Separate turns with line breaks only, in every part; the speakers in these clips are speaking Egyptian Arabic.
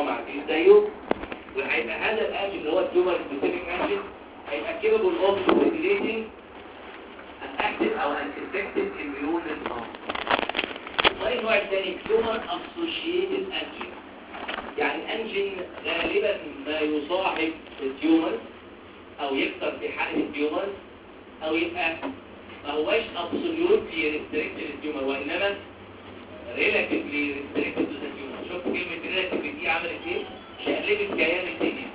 طبعا عارفين زيه وهيبقى هذا الانجن اللي هو التيومر سبيسيفيك انجن هيبقى كيبل اوف ريجليتنج an active او an effective immune response والنوع الثاني تيومر اسوشيتد انجن يعني انجن غالبا ما يصاحب التيومر او يكثر في حالة التيومر او يبقى ما هواش absolutely restricted للتيومر وانما relatively restricted to the tumor شوف كلمة relatively دي عملت ايه شقلبت كيان الدنيا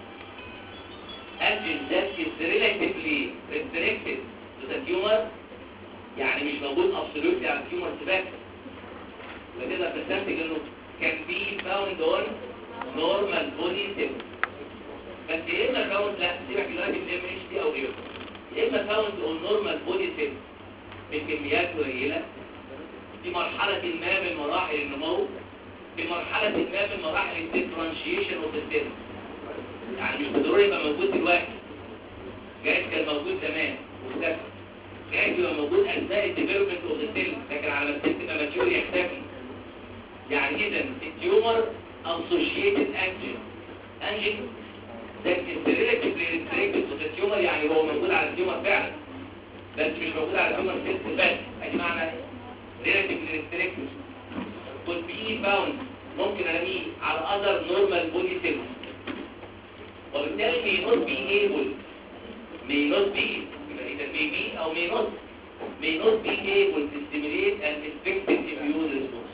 انجن that is relatively restricted to the tumor يعني مش موجود absolutely على التيومر بس فتقدر تستنتج انه can be found on normal body cells بس يا اما فاوند لا سيبك دلوقتي من ام اتش دي او غيره يا اما فاوند اون نورمال بودي سيل بكميات قليله في مرحله ما من مراحل النمو في مرحله ما من مراحل الديفرنشيشن اوف السيل يعني مش بالضروري يبقى موجود دلوقتي جايز كان موجود زمان واختفى جايز يبقى موجود اثناء الديفلوبمنت اوف السيل لكن على ما السيل تبقى ماتيور يختفي يعني اذا التيومر associated antigen antigen ده relatively restricted to the tumor يعني هو موجود على التيومر فعلا بس مش موجود على التيومر سيلز بس ادي معنى relatively restricted could be found ممكن الاقيه على other normal body cells وبالتالي may not be able may not be يبقى اذا may be او may not may not be able to stimulate an effective immune response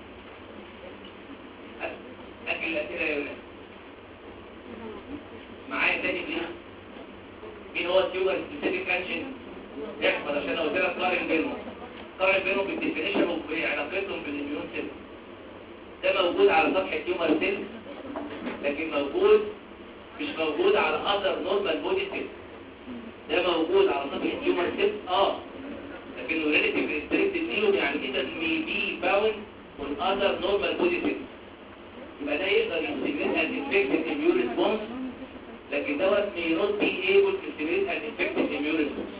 أكل الأسئلة يا ولاد معايا تاني ليه؟ مين هو التيوبر سبيسيفيك انجن؟ احفظ عشان قلت لك قارن بينهم قارن بينهم بالديفينيشن وعلاقتهم بالاميون سيل ده موجود على سطح التيومر سيل لكن موجود مش موجود على اذر نورمال بودي سيل ده موجود على سطح التيومر سيل اه لكنه ريليتيف ريستريكتد ليهم يعني كده مي بي باوند on other normal body cells يبقى ده يقدر يستمر an effective immune response لكن دوت may not be able to stimulate an effective immune response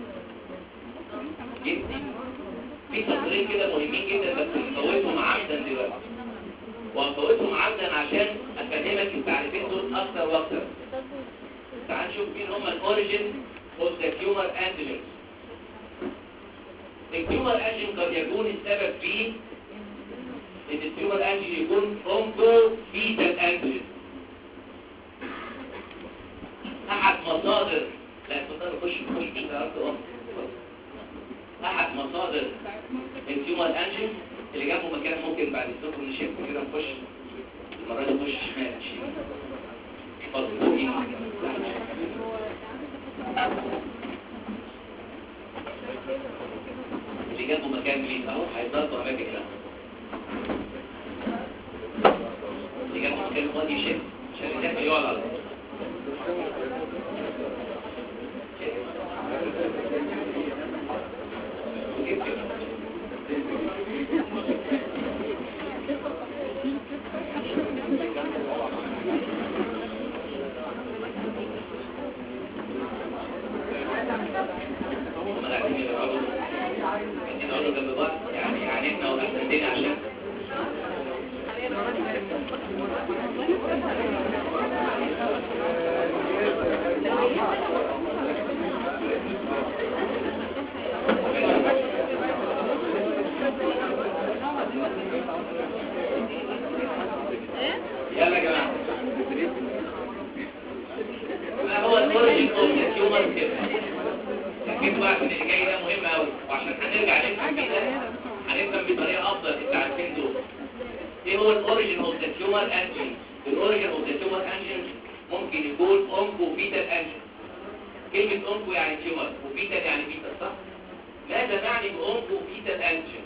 جدا في تقرير كده مهمين جدا بس هنفوتهم عمدا دلوقتي وهنفوتهم عمدا عشان افهمك التعريفين دول اكتر واكتر تعال نشوف مين هم الاوريجن اوف ذا تيومر انتيجنز التيومر انتيجن قد يكون السبب فيه ان التيومر انتيجن يكون اونكو فيتال انتيجن احد مصادر لا تقدر تخش تخش في تعرفوا احد مصادر التيومر انجن اللي جنبه مكان ممكن بعد الصبح نشيل كده نخش المره دي نخش شمال نشيل اتفضل اللي جنبه مكان جديد اهو هيضغطوا اماكن لا اللي جنبه مكان فاضي يشيل عشان يدخل يقعد على الارض هم قاعدين يقعدوا قاعدين يقعدوا جنب بعض يعني يعني احنا واسندنا عشان يلا يا جماعه ما هو الاوريجن اوف ذا هيومن سيل ركزوا بقى عشان اللي جاي ده مهم قوي وعشان هنرجع نفهم فيه ده هنفهم بطريقه افضل التعريفين دول ايه هو الاوريجن اوف ذا هيومن انجن الاوريجن اوف ذا هيومن انجن ممكن يكون اونكو فيتال انجن كلمه اونكو يعني تيومر وفيتال يعني فيتال صح ماذا نعني باونكو فيتال انجن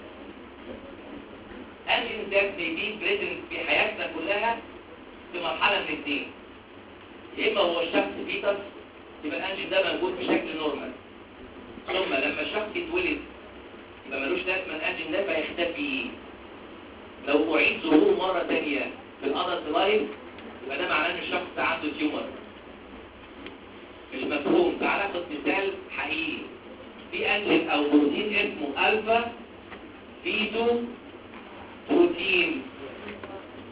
انجن ده بيبي بريزنت في حياتنا كلها في مرحله من الاثنين يا اما هو الشخص فيتال يبقى الانجن ده موجود بشكل نورمال ثم لما الشخص يتولد يبقى ملوش لازمه الانجن ده فيختفي لو اعيد ظهوره مره ثانيه في الادلت لايف يبقى ده معناه ان الشخص ده عنده تيومر مش مفهوم تعال ناخد مثال حقيقي في انجن او بروتين اسمه الفا فيتو بروتين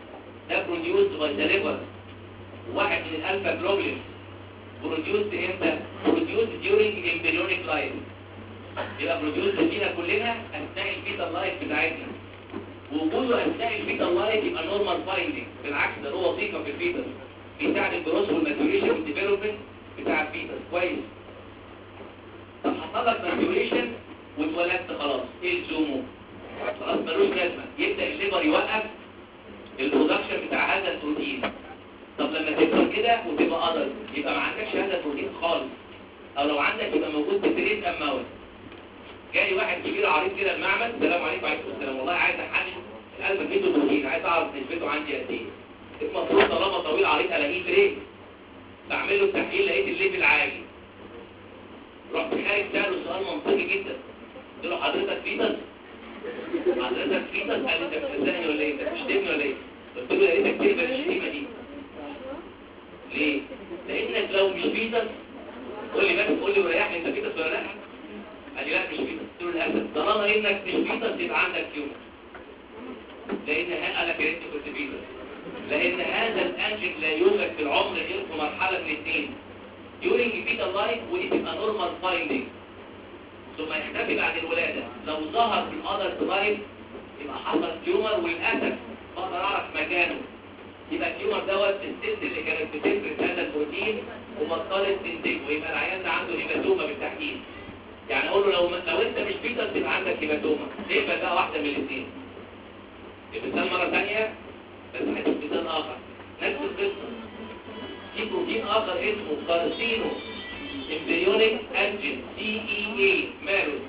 ده بروديوسد باي ذا ليفر واحد من الالفا جلوبولين بروديوسد امتى بروديوسد during embryonic life يبقى بروديوسد فينا كلنا اثناء الفيتال لايف بتاعتنا وجوده اثناء الفيتال لايف يبقى نورمال فايندنج بالعكس ده له وظيفه في الفيتال بيساعد الجروث والماتوريشن والديفلوبمنت بتاع الفيتال كويس طب حصل لك ماتوريشن واتولدت خلاص ايه لزومه خلاص ملوش لازمه يبدا الليبر يوقف البرودكشن بتاع هذا البروتين طب لما تكبر كده وتبقى قدر يبقى ما عندكش هذا البروتين خالص او لو عندك يبقى موجود بتريد اماوت جاي واحد كبير عريض كده المعمل السلام عليكم وعليكم السلام والله عايز احلل الالف فيتو بروتين عايز اعرف نسبته عندي قد ايه المفروض طالما طويل عريض الاقيه بريد بعمل له التحليل لقيت الليفل عالي رحت خارج ساله سؤال منطقي جدا قلت له حضرتك فيتس حضرتك فيتس قال لي انت بتستني ولا ايه انت بتشتمني ولا ايه قلت له يا ريتك تقبل الشتيمه دي ليه لانك لو مش فيتس قول لي بس قول لي وريحني انت فيتس ولا لا قال لي لا مش فيتس قلت له للاسف طالما انك مش فيتس يبقى عندك تيومر لان ها- قال لك يا ريت كنت فيتس لان هذا الانجل لا يوجد في العمر غير في مرحله من الاثنين during fetal life ودي تبقى normal finding ثم يختفي بعد الولادة لو ظهر في الادلت لايف يبقى حصل تيومر وللأسف بقدر أعرف مكانه يبقى التيومر دوت الست اللي كانت بتفرز هذا البروتين وبطلت تنتجه ويبقى العيان ده عنده هيباتوما بالتحديد يعني اقول له لو لو انت مش فيتس يبقى عندك هيباتوما تقبل بقى واحده من الاثنين مثال مره ثانيه بس هديك مثال اخر نفس القصه في بروتين اخر اسمه كارسينو امبريونيك انجين سي اي اي ماله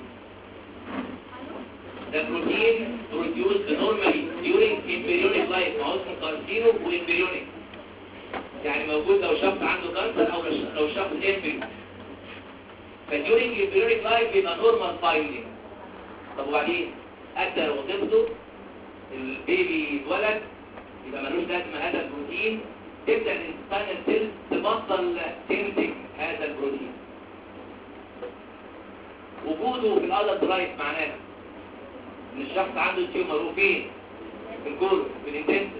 ده بروتين produced normally during embryonic life ما هو اسمه كارسينو وامبريونيك يعني موجود لو شخص عنده كانسر او لو شخص امبريو فديورنج امبريونيك لايف بيبقى نورمال فايندنج طب وبعدين ادى وظيفته البيبي اتولد يبقى ملوش لازمه هذا البروتين تبدا الانسان سيل تبطل تنتج هذا البروتين وجوده في الادلت لايف معناه ان الشخص عنده تيومر وفين في الجول في الانتنسيف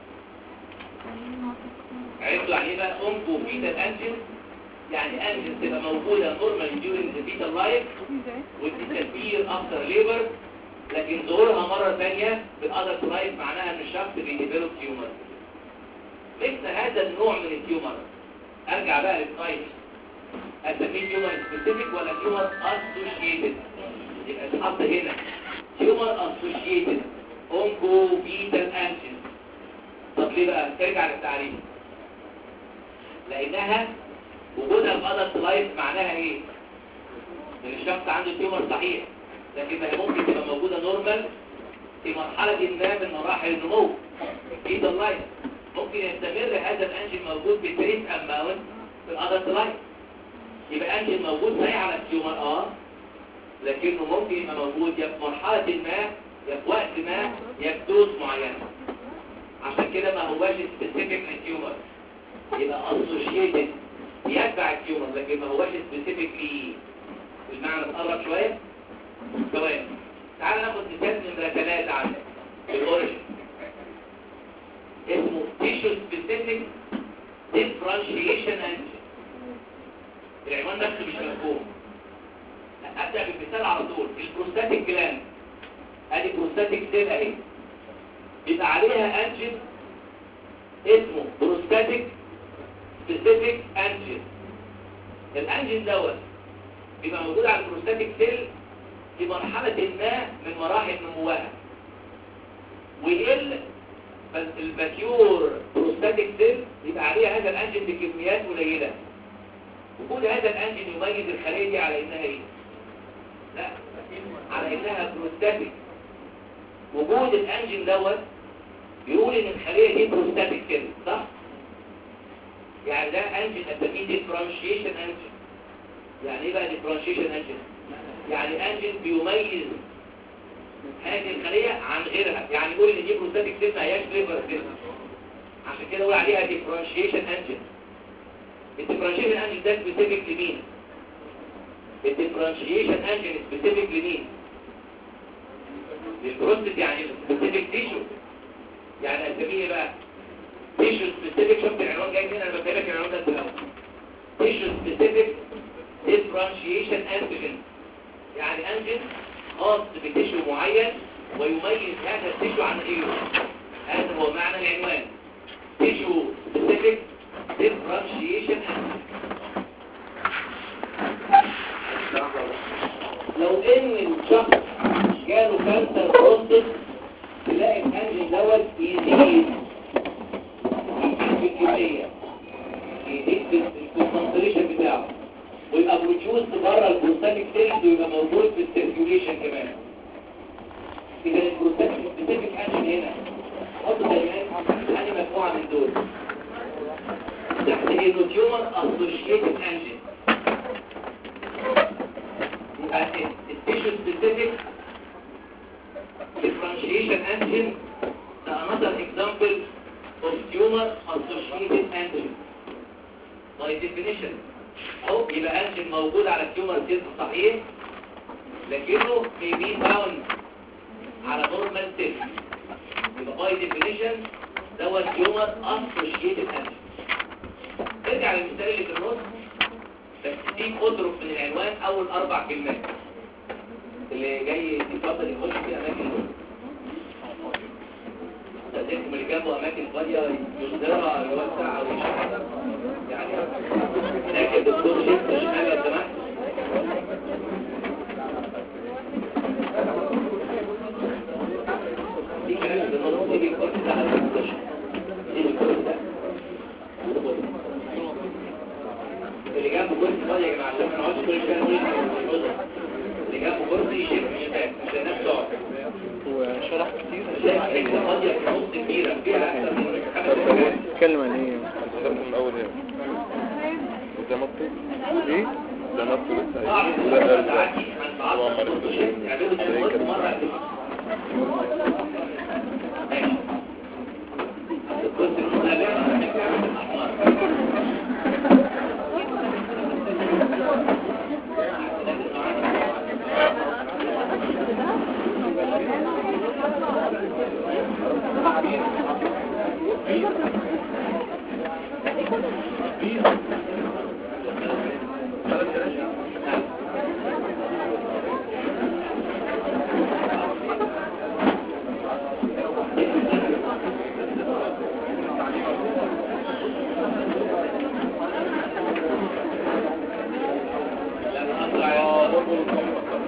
عرفتوا يعني ايه بقى اونكو فيتال انجن يعني انجن تبقى موجوده نورمالي ديورنج ذا فيتال لايف والتكبير افتر ليبر لكن ظهورها مره ثانيه في الادلت لايف معناها ان الشخص بيديفلوب تيومر مثل هذا النوع من التيومر ارجع بقى للتايب اسميه تيومر سبيسيفيك ولا تيومر اسوشيتد يبقى اتحط هنا تيومر اسوشيتد اونكو فيتال انجن طب ليه بقى ترجع للتعريف لانها وجودها في ادلت لايف معناها ايه ان الشخص عنده تيومر صحيح لكن ما هي ممكن تبقى موجوده نورمال في مرحله ما من مراحل النمو في لايف ممكن يستمر هذا الانجن موجود بتريس اماونت في الادلت لايف يبقى انجن موجود صحيح على التيومر اه لكنه ممكن يبقى موجود يا في مرحله ما يا في وقت ما يا في دوز معينه عشان كده ما هواش سبيسيفيك للتيومر يبقى اسوشيتد يتبع التيومر لكن ما هواش سبيسيفيك ليه المعنى اتقرب شويه ثواني تعال ناخد مثال نمره ثلاثه عندك الاوريجن اسمه tissue specific differentiation engine العنوان نفسه مش مفهوم ابدا بالمثال على طول البروستاتيك جلاند ادي بروستاتيك سيل اهي بيبقى عليها انجن اسمه بروستاتيك سبيسيفيك انجن الانجن دوت بيبقى موجود على البروستاتيك سيل في مرحلة ما من مراحل نموها ويقل بس الباتيور بروستاتيك سيل يبقى عليها هذا الانجن بكميات قليلة وجود هذا الانجن يميز الخلية دي على انها ايه لا على انها بروستاتيك وجود الانجن دوت يقول ان الخلية دي بروستاتيك سيل صح يعني ده انجن اسميه ديفرنشيشن انجن يعني ايه بقى ديفرنشيشن انجن يعني انجن بيميز هذه الخلية عن غيرها يعني يقول ان دي بروستاتيك سيل ما هياش ليفر سيل عشان كده اقول عليها ديفرنشيشن انجن الديفرنشيشن انجن ده سبيسيفيك لمين الديفرنشيشن انجن سبيسيفيك لمين للبروستات يعني سبيسيفيك تيشو يعني اسميه بقى ده في الاول tissue specific differentiation antigen يعني انجن خاص بتيشو معين ويميز هذا التيشو عن غيره هذا هو معنى العنوان تيشو specific differentiation antigen لو ان الشخص جاله كانسر بروستات تلاقي الانجن دوت يزيد يزيد في الكمية يزيد في الكونسنتريشن بتاعه ويبقى بروديوس بره البروستاتيك سيلز ويبقى موجود في السيركيوليشن كمان اذا البروستاتيك سبيسيفيك انجن هنا حط كلمات انهي مجموعه من دول تحت انه تيومر اسوشيتد انجن يبقى التيشو سبيسيفيك differentiation engine ده another example of tumor associated engine by definition او يبقى انجن موجود على التيومر سيلز صحيح لكنه may be found على normal cells يبقى by definition دوت تيومر associated engine ارجع للمثال اللي في النص بس دي اضرب من العنوان اول اربع كلمات اللي جاي يتفضل يخش في اماكن تقديركم اللي جابوا اماكن فاضيه يصدرها يوسع او يشحن يعني هناك الدكتور شيخ شمال لو سمحت دي كلام في النص دي الكورس ده على المستشفى دي الكورس ده اللي جنبه كرسي فاضي يا جماعه عشان ما نقعدش كل شويه نقول الأوضة. اللي جنبه كرسي يشيل من الباب مش الناس تقعد
وشرح كتير
شايف حته فاضيه في النص كبيره فيها اكثر من خمس حاجات
اتكلم عن ايه
هتستخدم من اول هنا ده نطي
ايه
ده نطي لسه
بعض
لا
الناس
لا
تعدي عن بعض الخطوات. يعملوا زي ما قلت مره قبل ماشي الكرسي المقابل احمر لا أطلع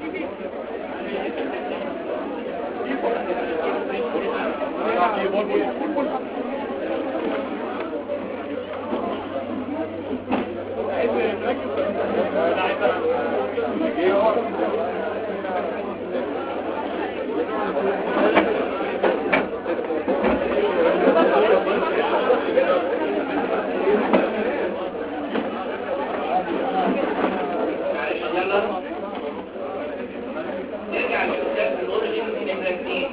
معلش يلا نرجع للمثال في الاوريجين نمرة اتنين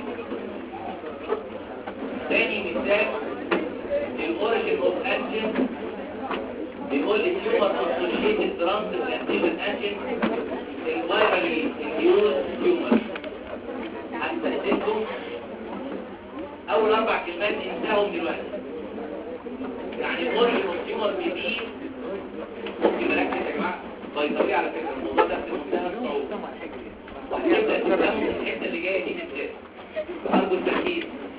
تاني مثال الاوريجين اوف انجن بيقول لي تيومر اسوشيتد ترانسبلانتيشن انجن الفيرالي انديوز تيومر هستخدمكم اول اربع كلمات انساهم دلوقتي يعني الاوريجين اوف تيومر بيجي ممكن مركز يا جماعه بيطري على فكره الموضوع ده في منتهى الصعوبه وهنبدا نفهم الحته اللي جايه دي بالذات ارجو التركيز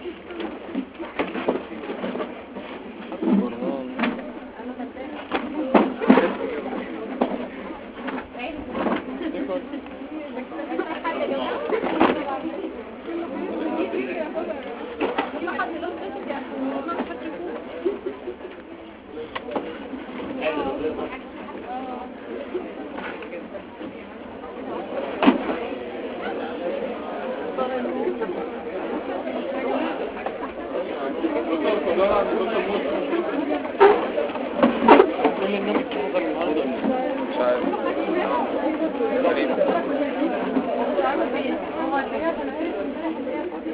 مش عارف تقريبا